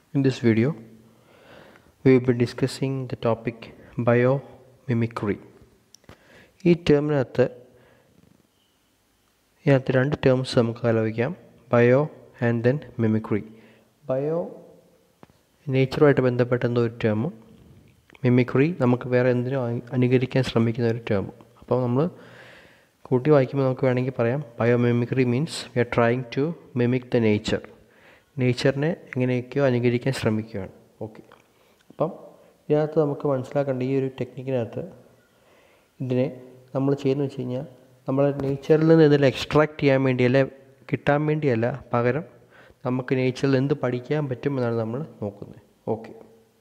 In this video, we will be discussing the topic biomimicry. ഈ ടേമിനകത്ത് ഇതിനകത്ത് രണ്ട് terms നമുക്ക് ആലോചിക്കാം bio and then mimicry bio നേച്ചറുമായിട്ട് ബന്ധപ്പെട്ട എന്തോ ഒരു ടേമും മിമിക്രി നമുക്ക് വേറെ എന്തിനും അ- അനുകരിക്കാൻ ശ്രമിക്കുന്ന ഒരു ടേമും അപ്പോൾ നമ്മൾ കൂട്ടി വായിക്കുമ്പോൾ നമുക്ക് വേണമെങ്കിൽ പറയാം biomimicry means we are trying to mimic the nature നേച്ചറിനെ എങ്ങനെയൊക്കെയോ അനുകരിക്കാൻ ശ്രമിക്കുകയാണ് ഓക്കെ അപ്പം ഇതിനകത്ത് നമുക്ക് മനസ്സിലാക്കേണ്ട ഈ ഒരു ടെക്നിക്കിനകത്ത് ഇതിനെ നമ്മൾ ചെയ്യുന്നത് വെച്ച് കഴിഞ്ഞാൽ നമ്മൾ നേച്ചറിൽ നിന്ന് എന്തെങ്കിലും എക്സ്ട്രാക്ട് ചെയ്യാൻ വേണ്ടിയല്ല കിട്ടാൻ വേണ്ടിയല്ല പകരം നമുക്ക് നേച്ചറിൽ എന്ത് പഠിക്കാൻ പറ്റുമെന്നാണ് നമ്മൾ നോക്കുന്നത് okay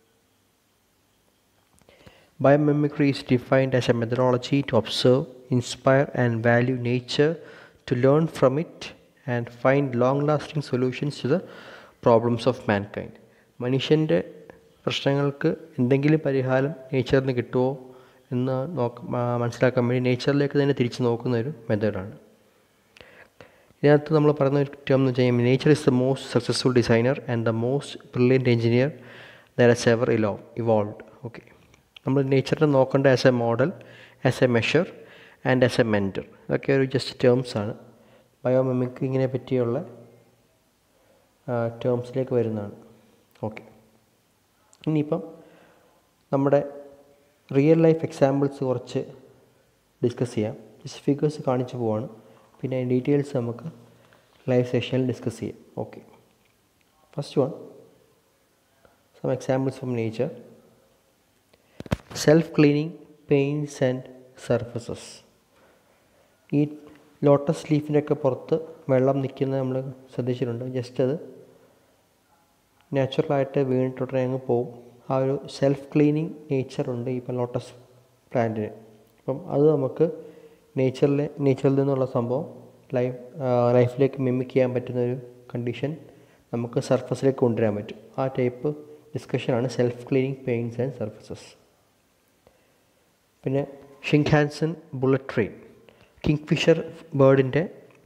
Biomimicry is defined as a methodology to observe, inspire, and value nature, to learn from it, and find long lasting solutions to the problems of mankind. മനുഷ്യൻ്റെ പ്രശ്നങ്ങൾക്ക് എന്തെങ്കിലും പരിഹാരം നേച്ചറിൽ നിന്ന് കിട്ടുമോ എന്ന് നോക്ക ആ, മനസ്സിലാക്കാൻ വേണ്ടി നേച്ചറിലേക്ക് തന്നെ തിരിച്ച് നോക്കുന്ന ഒരു മെത്തേഡാണ് ഇതിനകത്ത് നമ്മൾ പറയുന്ന ഒരു ടേം എന്ന് വെച്ച് കഴിഞ്ഞാൽ nature is the most successful designer and the most brilliant engineer there is ever ഇലോ ഇവോൾവ് ഓക്കെ നമ്മൾ നേച്ചറിനെ നോക്കേണ്ട as a model as a measure and as a mentor ഇതൊക്കെ ഒരു ജസ്റ്റ് ടേംസ് ആണ് ബയോമിമിക്കിങ്ങിനെ പറ്റിയുള്ള ടേംസിലേക്ക് വരുന്നതാണ് ഓക്കെ ഇനിയിപ്പം നമ്മുടെ റിയൽ ലൈഫ് എക്സാമ്പിൾസ് കുറച്ച് ഡിസ്കസ് ചെയ്യാം ജസ്റ്റ് ഫിഗേഴ്സ് കാണിച്ചു പോവാണ് പിന്നെ അതിൻ്റെ ഡീറ്റെയിൽസ് നമുക്ക് ലൈവ് സെഷനിൽ ഡിസ്കസ് ചെയ്യാം okay first one some examples from nature self cleaning paints and surfaces ഈ ലോട്ടസ് ലീഫിൻ്റെ ഒക്കെ പുറത്ത് വെള്ളം നിൽക്കുന്നത് നമ്മൾ ശ്രദ്ധിച്ചിട്ടുണ്ട് ജസ്റ്റ് അത് നാച്ചുറലായിട്ട് വീണിട്ടുടനെ അങ്ങ് പോവും ആ ഒരു സെൽഫ് ക്ലീനിങ് നേച്ചറുണ്ട് ഇപ്പം ലോട്ടസ് പ്ലാന്റിന് അപ്പം അത് നമുക്ക് നേച്ചറിലെ നേച്ചറിൽ നിന്നുള്ള സംഭവം ലൈഫ് ലൈഫിലേക്ക് മിമിക് ചെയ്യാൻ പറ്റുന്ന ഒരു കണ്ടീഷൻ നമുക്ക് സർഫസിലേക്ക് കൊണ്ടുവരാൻ പറ്റും ആ ടൈപ്പ് ഡിസ്കഷനാണ് self cleaning paints and surfaces പിന്നെ Shinkansen bullet train kingfisher ബേർഡിൻ്റെ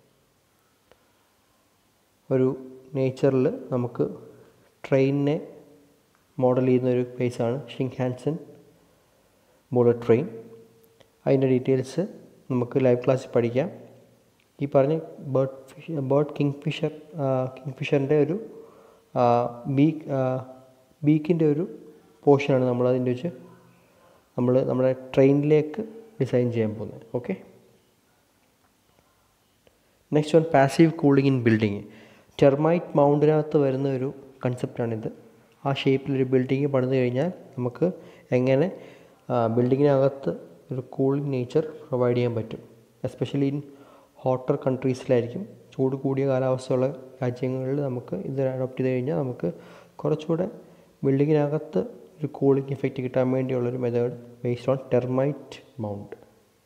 ഒരു നേച്ചറിൽ നമുക്ക് ട്രെയിനിനെ മോഡൽ ചെയ്യുന്ന ഒരു പ്ലേസാണ് ഷിങ്ഹാൻസൺ ബുള്ളറ്റ് ട്രെയിൻ അതിൻ്റെ ഡീറ്റെയിൽസ് നമുക്ക് ലൈവ് ക്ലാസ്സിൽ പഠിക്കാം ഈ പറഞ്ഞ bird fish bird kingfisher കിങ് ഫിഷറിൻ്റെ ഒരു ബീക്ക് ബീക്കിൻ്റെ ഒരു പോർഷനാണ് നമ്മൾ അതിൻ്റെ വെച്ച് നമ്മൾ നമ്മുടെ ട്രെയിനിലേക്ക് ഡിസൈൻ ചെയ്യാൻ പോകുന്നത് okay next one passive cooling in building termite മൗണ്ടിനകത്ത് വരുന്ന ഒരു കൺസെപ്റ്റാണിത് ആ ഷേപ്പിലൊരു ബിൽഡിങ് പണിത് കഴിഞ്ഞാൽ നമുക്ക് എങ്ങനെ ബിൽഡിങ്ങിനകത്ത് ഒരു കൂളിംഗ് നേച്ചർ പ്രൊവൈഡ് ചെയ്യാൻ പറ്റും എസ്പെഷ്യലി ഇൻ ഹോട്ടർ കൺട്രീസിലായിരിക്കും ചൂട് കൂടിയ കാലാവസ്ഥയുള്ള രാജ്യങ്ങളിൽ നമുക്ക് ഇത് അഡോപ്റ്റ് ചെയ്ത് കഴിഞ്ഞാൽ നമുക്ക് കുറച്ചുകൂടെ ബിൽഡിങ്ങിനകത്ത് ഒരു കൂളിംഗ് ഇഫക്റ്റ് കിട്ടാൻ വേണ്ടിയുള്ളൊരു method based on termite mound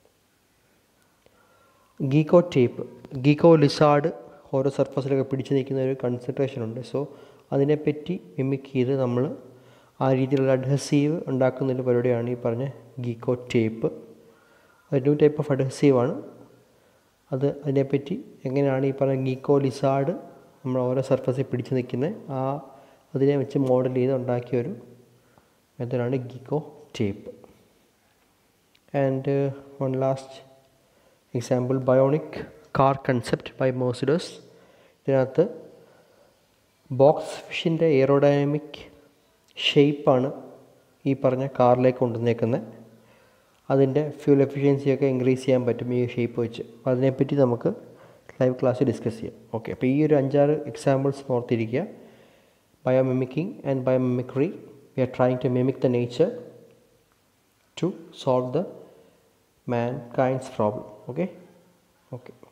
gecko tape gecko lizard ഓരോ സർഫസിലൊക്കെ പിടിച്ചു നിൽക്കുന്ന ഒരു കൺസെൻട്രേഷൻ ഉണ്ട് സോ അതിനെപ്പറ്റി മിമിക് ചെയ്ത് നമ്മൾ ആ രീതിയിലുള്ള അഡ്ഹസീവ് ഉണ്ടാക്കുന്ന ഒരു പരിപാടിയാണ് ഈ പറഞ്ഞ ഗീക്കോ ടേപ്പ് അത് ന്യൂ ടൈപ്പ് ഓഫ് അഡ്ഹസീവ് ആണ് അത് അതിനെപ്പറ്റി എങ്ങനെയാണ് ഈ പറഞ്ഞ ഗീക്കോ ലിസാർഡ് നമ്മൾ ഓരോ സർഫസിൽ പിടിച്ചു നിൽക്കുന്നത് ആ അതിനെ വെച്ച് മോഡൽ ചെയ്ത് ഉണ്ടാക്കിയ ഒരു മെത്തഡാണ് gecko tape and one last example bionic car concept by Mercedes ഇതിനകത്ത് ബോക്സ് ഫിഷിൻ്റെ എയറോഡൈനാമിക് ഷേപ്പാണ് ഈ പറഞ്ഞ കാറിലേക്ക് കൊണ്ടുവന്നേക്കുന്നത് അതിൻ്റെ ഫ്യൂൽ എഫിഷ്യൻസിയൊക്കെ ഇൻക്രീസ് ചെയ്യാൻ പറ്റും ഈ ഷേപ്പ് വെച്ച് അപ്പോൾ അതിനെപ്പറ്റി നമുക്ക് ലൈവ് ക്ലാസ്സിൽ ഡിസ്കസ് ചെയ്യാം ഓക്കെ അപ്പോൾ ഈ ഒരു അഞ്ചാറ് എക്സാമ്പിൾസ് ഓർത്തിരിക്കുക biomimicking and biomimicry we are trying to mimic the nature to solve the mankind's problem okay okay